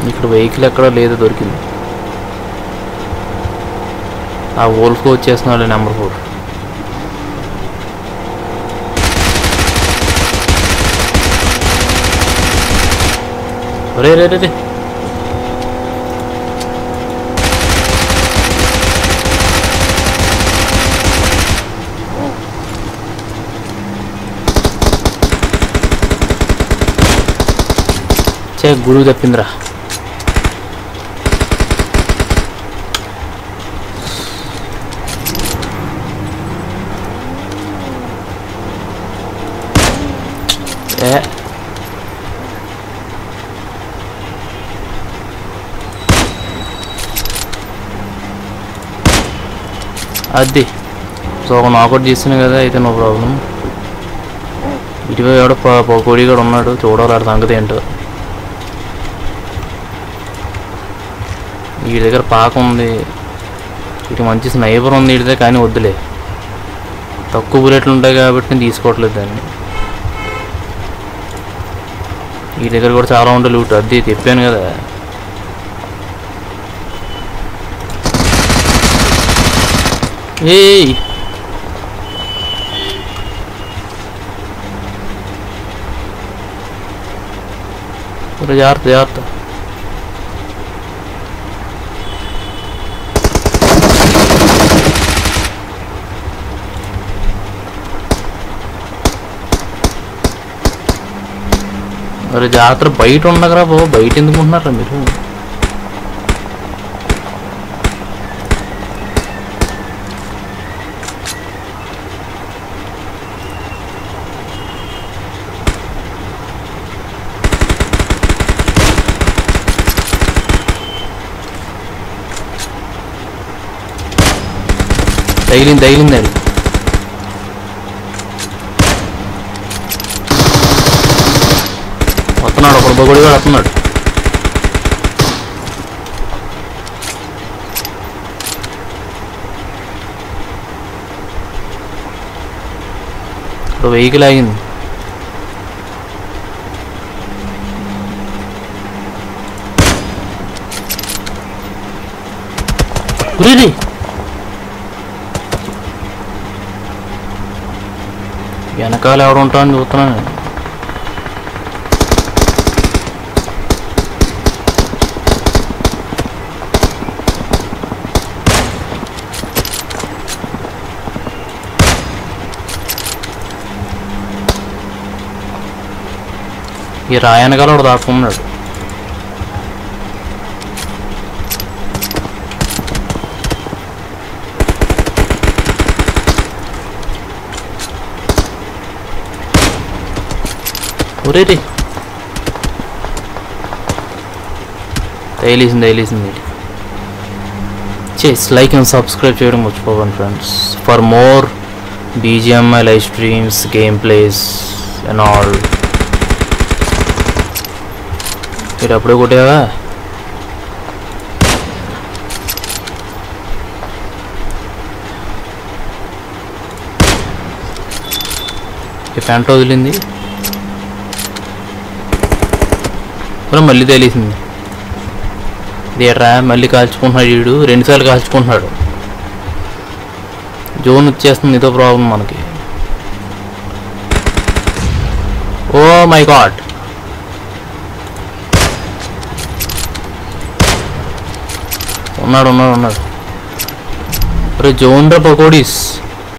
ఇక్కడ వెహికల్ ఎక్కడ లేదు దొరికింది ఆ వోల్ఫ్ వచ్చేస్తున్నాడు నెంబర్ ఫోర్ రే రే రే రే చే గురువు తప్పిందిరా ఏ అది సో ఒక నాకౌట్ చేసిన కదా అయితే నో ప్రాబ్లం ఇటువైపు ఎవడో పకోడీ కూడా ఉన్నాడు చూడాలి ఆడ సంగతి ఏంటో వీడి దగ్గర పాక ఉంది ఇటు మంచి స్నైపర్ ఉంది వీడి దగ్గర కానీ వద్దులే తక్కువ బుల్లెట్లు ఉంటాయి కాబట్టి నేను తీసుకోవట్లేదు దాన్ని ఈ దగ్గర కూడా చాలా ఉంటాయి లూట్ అది చెప్పాను కదా ఏయ్ ఒరే జాగ్రత్త జాగ్రత్త మరి జాతర బయట ఉండగరా బాబు బయట ఎందుకు ఉంటున్నారా మీరు తగిలింది తగిలింది అది వస్తున్నాడు ఒకడు బొగుడు కూడా వస్తున్నాడు ఇప్పుడు వెహికల్ ఆగింది ఉరిరి వెనకాల ఎవడు ఉంటాడని చూస్తున్నాను నేను. ఈ రాయనకాల వాడు దాక్కున్నాడు ఒరేరి తగిలేసింది తగిలేసింది చేసి లైక్ అండ్ సబ్స్క్రైబ్ చేయడం మర్చిపోకండి friends for more BGMI live streams game plays and all మీరు అప్పుడే కొట్టావా ఈ ఫ్యాంట్ వదిలింది ఇప్పుడు మళ్ళీ తెలిసింది ఇదేట్రా మళ్ళీ కాల్చుకుంటున్నాడు వీడు రెండుసార్లు కాల్చుకుంటున్నాడు జోన్ వచ్చేస్తుంది ఇదో ప్రాబ్లం మనకి ఓ మై గాడ్ ఉన్నాడు ఉన్నాడు ఉన్నాడు అరే జోన్ రా పకోడీస్